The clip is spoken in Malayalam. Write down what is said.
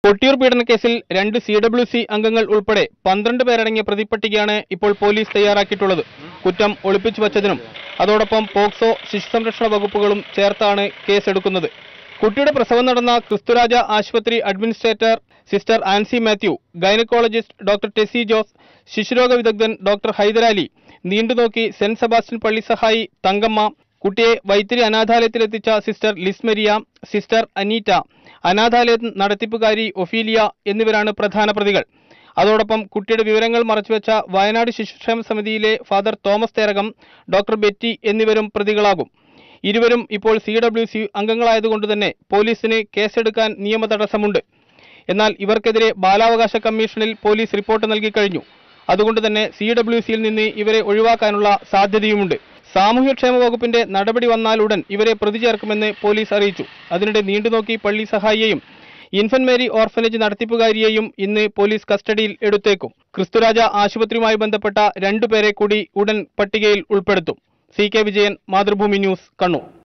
കൊട്ടിയൂർ പീഡനക്കേസിൽ രണ്ട് സി ഡബ്ല്യു സി അംഗങ്ങൾ ഉൾപ്പെടെ പന്ത്രണ്ട് പേരടങ്ങിയ പ്രതിപ്പട്ടികയാണ് ഇപ്പോൾ പോലീസ് തയ്യാറാക്കിയിട്ടുള്ളത് കുറ്റം ഒളിപ്പിച്ചു വച്ചതിനും അതോടൊപ്പം പോക്സോ ശിശു സംരക്ഷണ വകുപ്പുകളും ചേർത്താണ് കേസെടുക്കുന്നത് കുട്ടിയുടെ പ്രസവം നടന്ന ക്രിസ്തുരാജ ആശുപത്രി administrator sister Ancy Mathew gynaecologist doctor Tessy Jose ശിശുരോഗ വിദഗ്ധൻ doctor Hyderali Neendunokki Saint Sebastian പള്ളി സഹായി തങ്കമ്മ കുട്ടിയെ വൈത്തിരി അനാഥാലയത്തിലെത്തിച്ച സിസ്റ്റർ ലിസ്മരിയ സിസ്റ്റർ അനീറ്റ അനാഥാലയ നടത്തിപ്പുകാരി ഒഫീലിയ എന്നിവരാണ് പ്രധാന പ്രതികൾ അതോടൊപ്പം കുട്ടിയുടെ വിവരങ്ങൾ മറച്ചുവെച്ച വയനാട് ശിശുക്ഷേമ സമിതിയിലെ father Thomas Therakam doctor Betty എന്നിവരും പ്രതികളാകും ഇരുവരും ഇപ്പോൾ സി ഡബ്ല്യു സി അംഗങ്ങളായതുകൊണ്ട് തന്നെ പോലീസിന് കേസെടുക്കാൻ നിയമ തടസ്സമുണ്ട് എന്നാൽ ഇവർക്കെതിരെ ബാലാവകാശ കമ്മീഷനിൽ പോലീസ് റിപ്പോർട്ട് നൽകി കഴിഞ്ഞു അതുകൊണ്ട് തന്നെ സി ഡബ്ല്യു സിയിൽ നിന്ന് ഇവരെ ഒഴിവാക്കാനുള്ള സാധ്യതയുമുണ്ട് സാമൂഹ്യക്ഷേമ വകുപ്പിന്റെ നടപടി വന്നാലുടൻ ഇവരെ പ്രതി ചേർക്കുമെന്ന് പോലീസ് അറിയിച്ചു അതിനിടെ നീണ്ടുനോക്കി പള്ളി സഹായിയെയും ഇൻഫന്റ് മേരി ഓർഫനേജ് നടത്തിപ്പുകാരിയെയും ഇന്ന് പോലീസ് കസ്റ്റഡിയിൽ എടുത്തേക്കും ക്രിസ്തുരാജ ആശുപത്രിയുമായി ബന്ധപ്പെട്ട രണ്ടുപേരെ കൂടി ഉടൻ പട്ടികയിൽ ഉൾപ്പെടുത്തും C K Vijayan Mathrubhumi news Kannur